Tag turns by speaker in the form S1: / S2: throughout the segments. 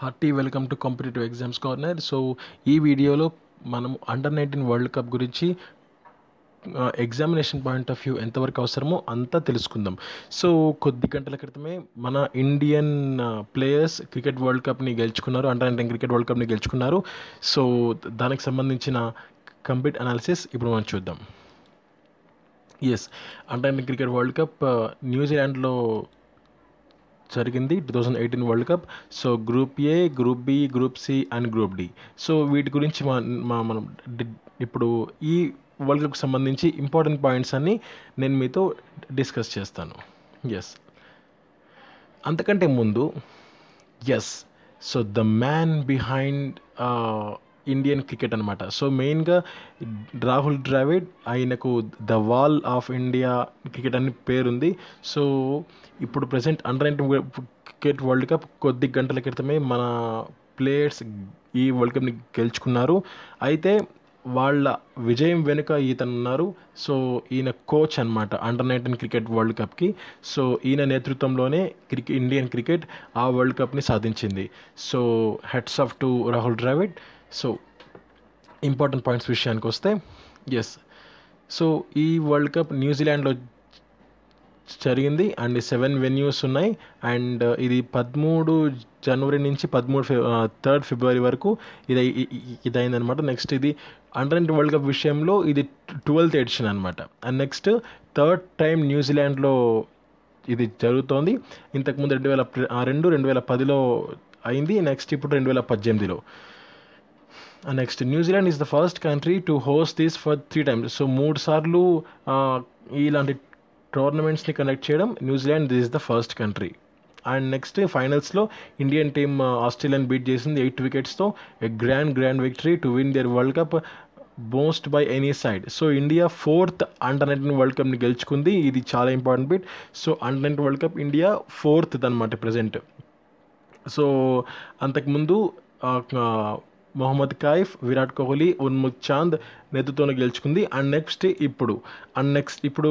S1: hearty welcome to competitive exams corner so ఈ వీడియోలో మనం అండర్ నైన్టీన్ వరల్డ్ కప్ గురించి ఎగ్జామినేషన్ పాయింట్ ఆఫ్ వ్యూ ఎంతవరకు అవసరమో అంతా తెలుసుకుందాం సో కొద్ది గంటల క్రితమే మన ఇండియన్ ప్లేయర్స్ క్రికెట్ వరల్డ్ కప్ని గెలుచుకున్నారు అండర్ నైన్టీన్ క్రికెట్ వరల్డ్ కప్ని గెలుచుకున్నారు సో దానికి సంబంధించిన కంప్లీట్ అనాలిసిస్ ఇప్పుడు మనం చూద్దాం yes under nineteen cricket world cup న్యూజిలాండ్లో జరిగింది two thousand eighteen world cup so group A group B group C and group D so వీటి గురించి మా మా మనం డి- ఇప్పుడు ఈ వరల్డ్ కప్కి సంబంధించి ఇంపార్టెంట్ పాయింట్స్ అన్నీ నేను మీతో డిస్కస్ చేస్తాను ఎస్ అంతకంటే ముందు yes so the man behind Indian cricket అనమాట సో మెయిన్గా రాహుల్ ద్రావిడ్ ఆయనకు the wall of India cricket అని పేరుంది సో ఇప్పుడు present under nineteen cricket world cup కొద్ది గంటల క్రితమే మన ప్లేయర్స్ ఈ వరల్డ్ కప్ని గెలుచుకున్నారు అయితే వాళ్ళ విజయం వెనుక ఈతను ఉన్నారు సో ఈయన కోచ్ అనమాట అండర్ నైన్టీన్ క్రికెట్ వరల్డ్ కప్కి సో ఈయన నేతృత్వంలోనే క్రికెట్ ఇండియన్ క్రికెట్ ఆ వరల్డ్ కప్ని సాధించింది so hats off to Rahul Dravid so important points విషయానికి వస్తే ఎస్ సో ఈ వరల్డ్ కప్ న్యూజిలాండ్లో జరిగింది అండ్ సెవెన్ వెన్యూస్ ఉన్నాయి అండ్ ఇది పదమూడు జనవరి నుంచి పదమూడు ఫిబ్ థర్డ్ ఫిబ్రవరి వరకు ఇది ఇది అయిందనమాట నెక్స్ట్ ఇది అండర్ నైన్టీన్ వరల్డ్ కప్ విషయంలో ఇది ట్వెల్త్ ఎడిషన్ అనమాట అండ్ నెక్స్ట్ థర్డ్ టైం న్యూజిలాండ్లో ఇది జరుగుతోంది ఇంతకుముందు రెండు వేల ప్ర- ఆ, రెండు రెండు వేల పదిలో అయింది నెక్స్ట్ ఇప్పుడు రెండు వేల పద్దెనిమిదిలో next New Zealand is the first country to host this for three times so మూడు సార్లు ఆ, ఇలాంటి టోర్నమెంట్స్ని కండక్ట్ చేయడం New Zealand this is the first country and next ఫైనల్స్లో ఇండియన్ టీమ్ ఆస్ట్రేలియన్ బీట్ చేసింది ఎయిట్ వికెట్స్తో a grand grand victory to win their world cup most by any side so India fourth under nineteen world కప్ని గెలుచుకుంది ఇది చాలా important bit so under nineteen world cup India fourth అనమాట present so అంతకుముందు ఆ, ఆ, మొహమ్మద్ కైఫ్ విరాట్ కోహ్లీ ఉన్ముక్ చాంద్ నేతృత్వంలో గెలుచుకుంది అండ్ నెక్స్ట్ ఇప్పుడు అండ్ నెక్స్ట్ ఇప్పుడు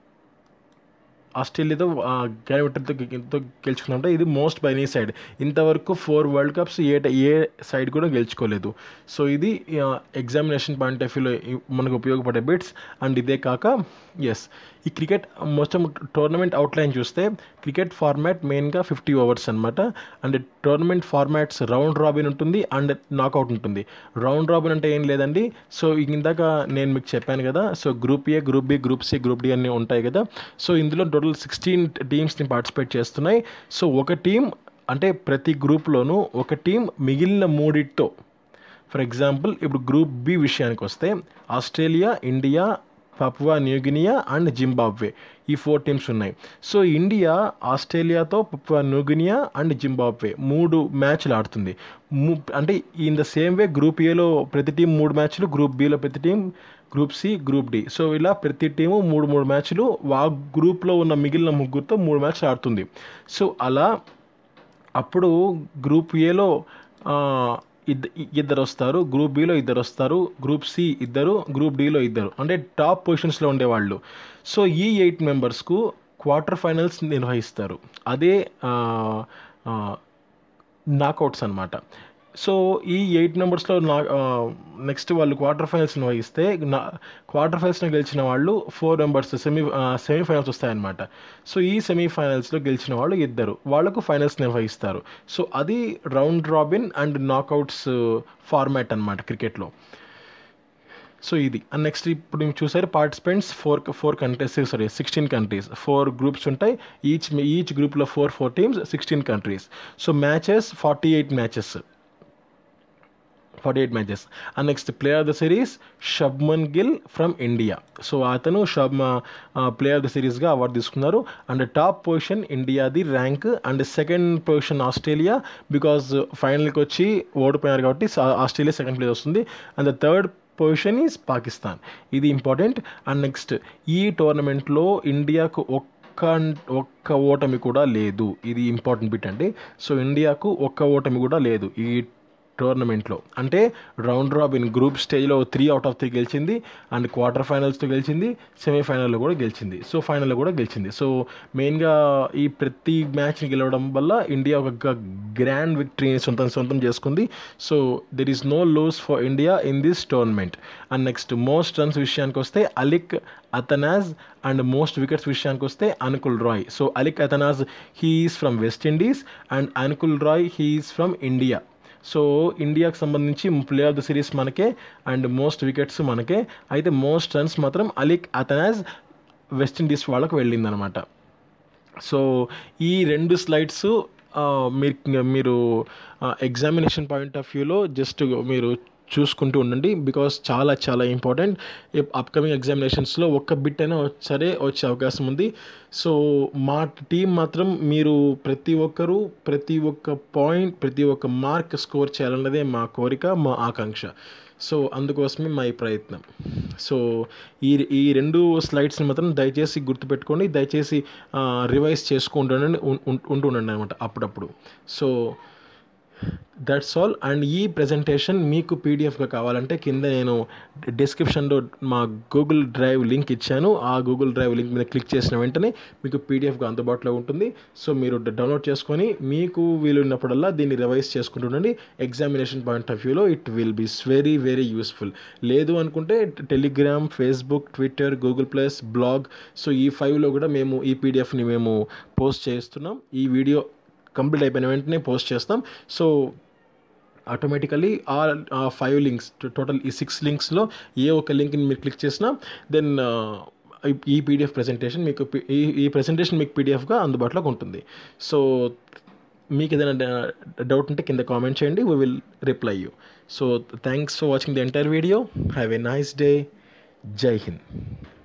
S1: ఆస్ట్రేలియాతో గ్రావిటీతో తో గెలుచుకున్నామంటే ఇది మోస్ట్ బై ఎనీ సైడ్ ఇంతవరకు ఫోర్ వరల్డ్ కప్స్ ఏ ఏ సైడ్ కూడా గెలుచుకోలేదు సో ఇది ఎగ్జామినేషన్ పాయింట్ ఆఫ్ వ్యూలో మనకు ఉపయోగపడే బిట్స్ అండ్ ఇదే కాక ఎస్ ఈ క్రికెట్ మొత్తం టోర్నమెంట్ అవుట్లైన్ చూస్తే క్రికెట్ ఫార్మాట్ మెయిన్గా ఫిఫ్టీ ఓవర్స్ అనమాట and tournament formats round robin ఉంటుంది అండ్ నాకౌట్ ఉంటుంది రౌండ్ రాబిన్ అంటే ఏం లేదండి సో ఇందాక నేను మీకు చెప్పాను కదా so group A group B group C group D అన్నీ ఉంటాయి కదా సో ఇందులో టోటల్ సిక్స్టీన్ టీమ్స్ని పార్టిసిపేట్ చేస్తున్నాయి సో ఒక టీం అంటే ప్రతి గ్రూప్లోనూ ఒక టీం మిగిలిన మూడిటితో ఫర్ ఎగ్జాంపుల్ ఇప్పుడు గ్రూప్ బి విషయానికి వస్తే Australia India Papua New Guinea and Zimbabwe ఈ ఫోర్ టీమ్స్ ఉన్నాయి సో ఇండియా ఆస్ట్రేలియాతో పప్వా న్యూగినియా అండ్ జింబాబ్వే మూడు మ్యాచ్లు ఆడుతుంది ము- అంటే in the same way group ఏలో ప్రతి టీం మూడు మ్యాచ్లు గ్రూప్ బిలో ప్రతి team group C group D so ఇలా ప్రతి టీము మూడు మూడు మ్యాచ్లు ఆ గ్రూప్లో ఉన్న మిగిలిన ముగ్గురుతో మూడు మ్యాచ్లు ఆడుతుంది సో అలా అప్పుడు గ్రూప్ ఏలో ఆ, ఇద్ద ఇద్దరు వస్తారు గ్రూప్ బిలో ఇద్దరు వస్తారు గ్రూప్ సి ఇద్దరు గ్రూప్ డిలో ఇద్దరు అంటే టాప్ పొజిషన్స్లో ఉండేవాళ్ళు సో ఈ ఎయిట్ మెంబర్స్కు క్వార్టర్ ఫైనల్స్ నిర్వహిస్తారు అదే నాకౌట్స్ అనమాట సో ఈ ఎయిట్ మెంబర్స్లో నా నెక్స్ట్ వాళ్ళు క్వార్టర్ ఫైనల్స్ నిర్వహిస్తే నా క్వార్టర్ ఫైనల్స్లో గెలిచిన వాళ్ళు ఫోర్ మెంబర్స్ సెమీ సెమీఫైనల్స్ వస్తాయన్నమాట సో ఈ సెమీఫైనల్స్లో గెలిచిన వాళ్ళు ఇద్దరు వాళ్ళకు ఫైనల్స్ నిర్వహిస్తారు సో అది round robin and knockouts format అనమాట క్రికెట్లో సో ఇది అండ్ నెక్స్ట్ ఇప్పుడు మేము చూసారు participants four four countries sorry sixteen countries four groups ఉంటాయి ఈచ్ ఈచ్ గ్రూప్లో four four teams sixteen countries so matches forty eight matches forty eight matches and next player of the series Shubman Gill from India so అతను షబ్ player of the సిరీస్గా అవార్డు తీసుకున్నారు and top position ఇండియాది rank and second position Australia because ఫైనల్కి వచ్చి ఓడిపోయారు కాబట్టి సా- ఆస్ట్రేలియా సెకండ్ ప్లేస్ వస్తుంది and the third position is Pakistan ఇది ఇంపార్టెంట్ అండ్ నెక్స్ట్ ఈ టోర్నమెంట్లో ఇండియాకు ఒక్క ఒక్క ఓటమి కూడా లేదు ఇది ఇంపార్టెంట్ బిట్ అండి సో ఇండియాకు ఒక్క ఓటమి కూడా లేదు ఈ టోర్నమెంట్లో అంటే రౌండ్ రాబిన్ గ్రూప్ స్టేజ్లో త్రీ అవుట్ ఆఫ్ త్రీ గెలిచింది అండ్ క్వార్టర్ ఫైనల్స్తో గెలిచింది సెమీఫైనల్లో కూడా గెలిచింది సో ఫైనల్లో కూడా గెలిచింది సో మెయిన్గా ఈ ప్రతి మ్యాచ్ని గెలవడం వల్ల ఇండియా ఒక గ్రాండ్ విక్టరీని సొంతం సొంతం చేసుకుంది so there is no loss for India in this tournament and next most runs విషయానికి వస్తే Alick Athanaze and most wickets విషయానికి వస్తే Anukul Roy so Alick Athanaze he is from West Indies and Anukul Roy he is from India so ఇండియాకి సంబంధించి player of the series మనకే and most wickets మనకే అయితే most runs మాత్రం అలిక్ అతనాజ్ వెస్టిండీస్ వాళ్ళకు వెళ్ళిందనమాట సో ఈ రెండు స్లైడ్స్ మీరు మీరు ఎగ్జామినేషన్ పాయింట్ ఆఫ్ వ్యూలో జస్ట్ మీరు చూసుకుంటూ ఉండండి బికాస్ చాలా చాలా ఇంపార్టెంట్ అప్కమింగ్ ఎగ్జామినేషన్స్లో ఒక్క బిట్ అయినా సరే వచ్చే అవకాశం ఉంది సో మా టీం మాత్రం మీరు ప్రతి ఒక్కరూ ప్రతి ఒక్క పాయింట్ ప్రతి ఒక్క మార్క్ స్కోర్ చేయాలన్నదే మా కోరిక మా ఆకాంక్ష సో అందుకోసమే మా ఈ ప్రయత్నం సో ఈ ఈ రెండు స్లైడ్స్ని మాత్రం దయచేసి గుర్తుపెట్టుకోండి దయచేసి రివైజ్ చేసుకుంటూ ఉండండి ఉంటూ ఉండండి అనమాట అప్పుడప్పుడు సో దట్స్ ఆల్ అండ్ ఈ ప్రజెంటేషన్ మీకు పీడిఎఫ్గా కావాలంటే కింద నేను డిస్క్రిప్షన్లో మా గూగుల్ డ్రైవ్ లింక్ ఇచ్చాను ఆ గూగుల్ డ్రైవ్ లింక్ మీద క్లిక్ చేసిన వెంటనే మీకు పీడిఎఫ్గా అందుబాటులో ఉంటుంది సో మీరు డౌన్లోడ్ చేసుకొని మీకు వీలున్నప్పుడల్లా దీన్ని రివైజ్ చేసుకుంటుండండి ఎగ్జామినేషన్ పాయింట్ ఆఫ్ వ్యూలో it will be very very useful లేదు అనుకుంటే Telegram Facebook Twitter Google plus blog so ఈ ఫైవ్లో కూడా మేము ఈ పీడిఎఫ్ని మేము పోస్ట్ చేస్తున్నాం ఈ వీడియో కంప్లీట్ అయిపోయిన వెంటనే పోస్ట్ చేస్తాం సో ఆటోమేటికలీ ఆ ఫైవ్ లింక్స్ టోటల్ ఈ సిక్స్ లింక్స్లో ఏ ఒక లింక్ని మీరు క్లిక్ చేసినా దెన్ ఈ పీడిఎఫ్ ప్రజెంటేషన్ మీకు ఈ ఈ ప్రజెంటేషన్ మీకు పీడిఎఫ్గా అందుబాటులోకి ఉంటుంది సో మీకు ఏదైనా డౌట్ ఉంటే కింద కామెంట్ చేయండి we will reply you so thanks for watching the entire video have a nice day Jai Hind